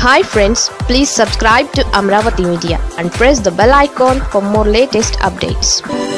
hi friends please subscribe to Amaravati media and press the bell icon for more latest updates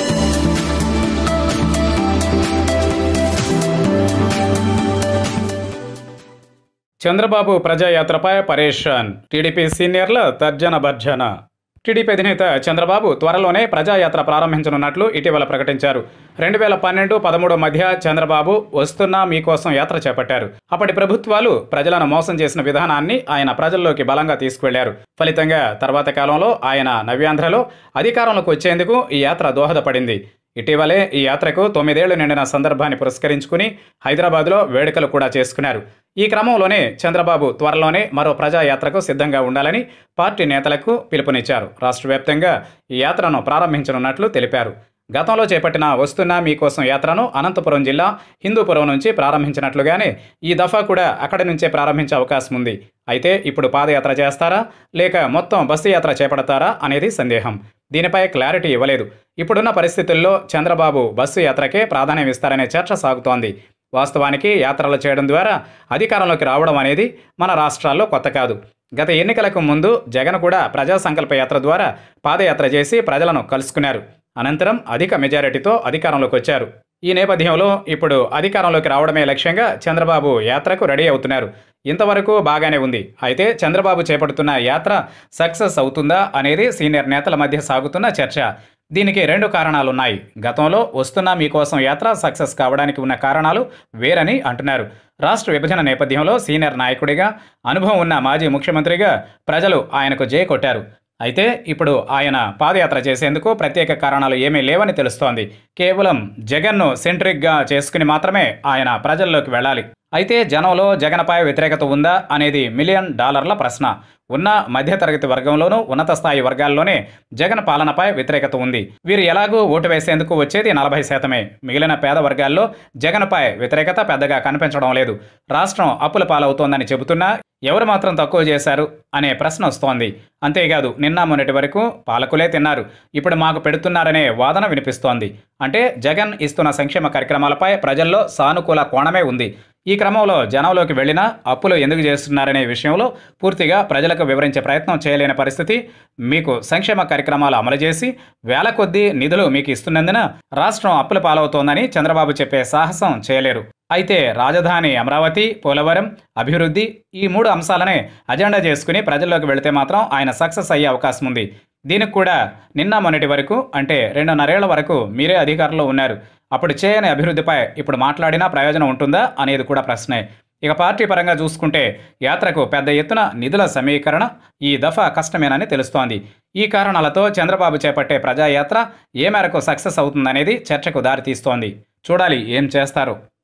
Chandrababu ప్రజాయాత్రపై పరేషాన్ TDP సీనియర్ల తర్జన భర్జన TDP అధినేత చంద్రబాబు త్వరలోనే ప్రజాయాత్ర ప్రారంభించనున్నట్లు ఇటీవల ప్రకటించారు రెండు వేల పన్నెండు పదమూడు మధ్య చంద్రబాబు వస్తున్నా మీకోసం యాత్ర చేపట్టారు అప్పటి ప్రభుత్వాలు ప్రజలను మోసం చేసిన విధానాన్ని ఆయన ప్రజల్లోకి బలంగా తీసుకువెళ్లారు ఫలితంగా తర్వాత కాలంలో ఆయన నవ్యాంధ్రలో అధికారంలోకి వచ్చేందుకు ఈ యాత్ర దోహదపడింది ఇటీవలే ఈ యాత్రకు తొమ్మిదేళ్లు నిండిన సందర్భాన్ని పురస్కరించుకుని హైదరాబాద్లో వేడుకలు కూడా చేసుకున్నారు ఈ క్రమంలోనే చంద్రబాబు త్వరలోనే మరో ప్రజాయాత్రకు సిద్ధంగా ఉండాలని పార్టీ నేతలకు పిలుపునిచ్చారు రాష్ట్ర వ్యాప్తంగా ఈ యాత్రను ప్రారంభించనున్నట్లు తెలిపారు గతంలో చేపట్టిన వస్తున్న మీకోసం యాత్రను అనంతపురం జిల్లా హిందూపురం నుంచి ప్రారంభించినట్లుగానే ఈ దఫా కూడా అక్కడి నుంచే ప్రారంభించే అవకాశం ఉంది అయితే ఇప్పుడు పాదయాత్ర చేస్తారా లేక మొత్తం బస్సు యాత్ర చేపడతారా అనేది సందేహం దీనిపై క్లారిటీ ఇవ్వలేదు ఇప్పుడున్న పరిస్థితుల్లో చంద్రబాబు బస్సు యాత్రకే ప్రాధాన్యం ఇస్తారనే చర్చ సాగుతోంది వాస్తవానికి యాత్రలు చేయడం ద్వారా అధికారంలోకి రావడం అనేది మన రాష్ట్రాల్లో కొత్త కాదు గత ఎన్నికలకు ముందు జగన్ కూడా ప్రజా సంకల్ప యాత్ర ద్వారా పాదయాత్ర చేసి ప్రజలను కలుసుకున్నారు అనంతరం అధిక మెజారిటీతో అధికారంలోకి వచ్చారు ఈ నేపథ్యంలో ఇప్పుడు అధికారంలోకి రావడమే లక్ష్యంగా చంద్రబాబు యాత్రకు రెడీ అవుతున్నారు ఇంతవరకు బాగానే ఉంది అయితే చంద్రబాబు చేపడుతున్న యాత్ర సక్సెస్ అవుతుందా అనేది సీనియర్ నేతల మధ్య సాగుతున్న చర్చ దీనికి రెండు కారణాలున్నాయి గతంలో వస్తున్న మీకోసం యాత్ర సక్సెస్ కావడానికి ఉన్న కారణాలు వేరని అంటున్నారు రాష్ట్ర విభజన నేపథ్యంలో సీనియర్ నాయకుడిగా అనుభవం ఉన్న మాజీ ముఖ్యమంత్రిగా ప్రజలు ఆయనకు జై కొట్టారు అయితే ఇప్పుడు ఆయన పాదయాత్ర చేసేందుకు ప్రత్యేక కారణాలు ఏమీ లేవని తెలుస్తోంది కేవలం జగన్ను సెంట్రిక్గా చేసుకుని మాత్రమే ఆయన ప్రజల్లోకి వెళ్ళాలి అయితే జనంలో జగన్పై వ్యతిరేకత ఉందా అనేది మిలియన్ డాలర్ల ప్రశ్న ఉన్న మధ్యతరగతి వర్గంలోనూ ఉన్నత స్థాయి వర్గాల్లోనే జగన్ పాలనపై వ్యతిరేకత ఉంది వీరు ఎలాగూ ఓటు వేసేందుకు వచ్చేది నలభై శాతమే మిగిలిన పేద వర్గాల్లో జగన్పై వ్యతిరేకత పెద్దగా కనిపించడం లేదు రాష్ట్రం అప్పుల పాలవుతోందని చెబుతున్నా ఎవరు మాత్రం తక్కువ చేశారు అనే ప్రశ్న వస్తోంది అంతేకాదు నిన్న మొన్నటి వరకు పాలకులే తిన్నారు ఇప్పుడు మాకు పెడుతున్నారనే వాదన వినిపిస్తోంది అంటే జగన్ ఇస్తున్న సంక్షేమ కార్యక్రమాలపై ప్రజల్లో సానుకూల కోణమే ఉంది ఈ క్రమంలో జనంలోకి వెళ్ళినా అప్పులు ఎందుకు చేస్తున్నారనే విషయంలో పూర్తిగా ప్రజలకు వివరించే ప్రయత్నం చేయలేని పరిస్థితి మీకు సంక్షేమ కార్యక్రమాలు అమలు చేసి వేల కొద్దీ నిధులు మీకు ఇస్తున్నందున రాష్ట్రం అప్పుల పాలవుతోందని చంద్రబాబు చెప్పే సాహసం చేయలేరు అయితే రాజధాని అమరావతి పోలవరం అభివృద్ధి ఈ మూడు అంశాలనే అజెండా చేసుకుని ప్రజల్లోకి వెళితే మాత్రం ఆయన సక్సెస్ అయ్యే అవకాశం ఉంది దీనికి కూడా నిన్న మొన్నటి వరకు అంటే రెండున్నరేళ్ల వరకు మీరే అధికారంలో ఉన్నారు అప్పుడు చేయని అభివృద్ధిపై ఇప్పుడు మాట్లాడినా ప్రయోజనం ఉంటుందా అనేది కూడా ప్రశ్నే ఇక పార్టీ పరంగా చూసుకుంటే యాత్రకు పెద్ద ఎత్తున నిధుల సమీకరణ ఈ దఫా కష్టమేనని తెలుస్తోంది ఈ కారణాలతో చంద్రబాబు చేపట్టే ప్రజాయాత్ర ఏ మేరకు సక్సెస్ అవుతుందనేది చర్చకు దారితీస్తోంది చూడాలి ఏం చేస్తారో